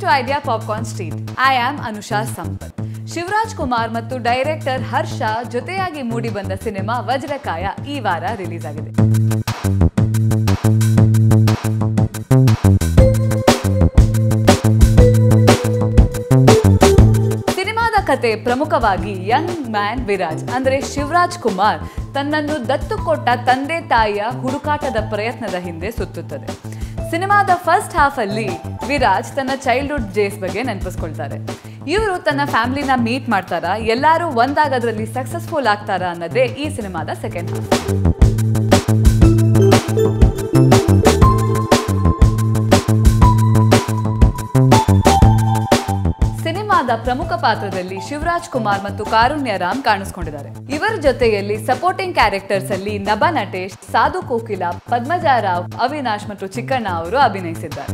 idea popcorn street I am Anusha Sampath Shivaraj Kumar ಮತ್ತು director ಹರ್ಷ ಜೊತೆಯಾಗಿ ಮೂಡಿ ಬಂದ ಸಿನಿಮಾ ವಜ್ರಕಾಯ ಈ ವಾರ ರಿಲೀಸ್ ಆಗಿದೆ ಸಿನಿಮಾದ ಕತೆ ಪ್ರಮುಖವಾಗಿ ಯಂಗ್ ಮ್ಯಾನ್ ವಿರಾಜ್ ಅಂದ್ರೆ ಶಿವರಾಜ್ ಕುಮಾರ್ ತನ್ನನ್ನು ದತ್ತು ಕೊಟ್ಟ ತಂದೆ ತಾಯಿಯ ಹುಡುಕಾಟದ ಪ್ರಯತ್ನದ ಹಿಂದೆ ಸುತ್ತುತ್ತದೆ ಸಿನಿಮಾದ ಫಸ್ಟ್ ಹಾಫ್ ಅಲ್ಲಿ ವಿರಾಜ್ ತನ್ನ ಚೈಲ್ಡ್ಹುಡ್ ಡೇಸ್ ಬಗ್ಗೆ ನೆನಪಿಸ್ಕೊಳ್ತಾರೆ ಇವರು ತನ್ನ ಫ್ಯಾಮಿಲಿನ ಮೀಟ್ ಮಾಡ್ತಾರ ಎಲ್ಲರೂ ಒಂದಾಗದ್ರಲ್ಲಿ ಸಕ್ಸಸ್ಫುಲ್ ಆಗ್ತಾರ ಅನ್ನೋದೇ ಈ ಸಿನಿಮಾದ ಸೆಕೆಂಡ್ ಹಾಫ್ ಸಿನಿಮಾದ ಪ್ರಮುಖ ಪಾತ್ರದಲ್ಲಿ ಶಿವರಾಜ್ ಕುಮಾರ್ ಮತ್ತು ಕಾರುಣ್ಯ ರಾಮ್ ಕಾಣಿಸ್ಕೊಂಡಿದ್ದಾರೆ ಇವರ ಜೊತೆಯಲ್ಲಿ ಸಪೋರ್ಟಿಂಗ್ ಕ್ಯಾರೆಕ್ಟರ್ಸ್ ಅಲ್ಲಿ ನಭ ನಟೇಶ್ ಸಾಧು ಕೋಕಿಲ ಪದ್ಮಜಾ ರಾವ್ ಅವಿನಾಶ್ ಮತ್ತು ಚಿಕ್ಕಣ್ಣ ಅವರು ಅಭಿನಯಿಸಿದ್ದಾರೆ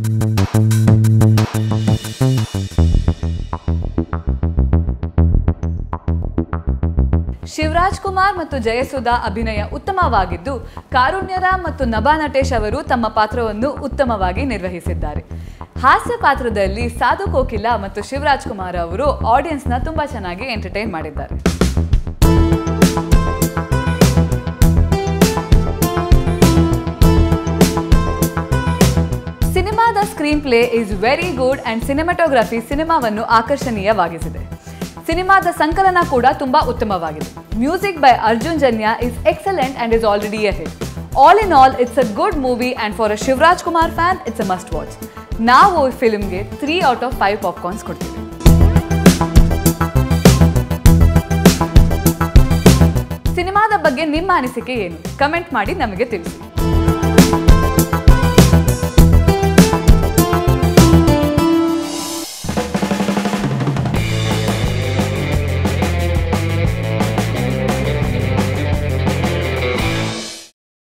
ಶಿವರಾಜ್ ಕುಮಾರ್ ಮತ್ತು ಜಯಸುಧಾ ಅಭಿನಯ ಉತ್ತಮವಾಗಿದ್ದು ಕಾರುಣ್ಯರಾಮ್ ಮತ್ತು ನಭಾ ನಟೇಶ್ ಅವರು ತಮ್ಮ ಪಾತ್ರವನ್ನು ಉತ್ತಮವಾಗಿ ನಿರ್ವಹಿಸಿದ್ದಾರೆ ಹಾಸ್ಯ ಪಾತ್ರದಲ್ಲಿ ಸಾಧು ಕೋಕಿಲ ಮತ್ತು ಶಿವರಾಜ್ ಕುಮಾರ್ ಅವರು ಆಡಿಯನ್ಸ್ನ ತುಂಬಾ ಚೆನ್ನಾಗಿ ಎಂಟರ್ಟೈನ್ ಮಾಡಿದ್ದಾರೆ ಸಿನಿಮಾದ screenplay is very good and cinematography ಸಿನಿಮಾವನ್ನು ಆಕರ್ಷಣೀಯವಾಗಿಸಿದೆ ಸಿನಿಮಾದ ಸಂಕಲನ ಕೂಡ ತುಂಬಾ ಉತ್ತಮವಾಗಿದೆ music by Arjun Janya is excellent and is already a hit all in all it's a good movie and for a Shivaraj Kumar fan it's a must watch ನಾವು ಈ ಫಿಲ್ಮ್ಗೆ three out of five popcorns ಕೊಡ್ತೀವಿ ಸಿನಿಮಾದ ಬಗ್ಗೆ ನಿಮ್ಮ ಅನಿಸಿಕೆ ಏನು ಕಮೆಂಟ್ ಮಾಡಿ ನಮಗೆ ತಿಳಿಸಿ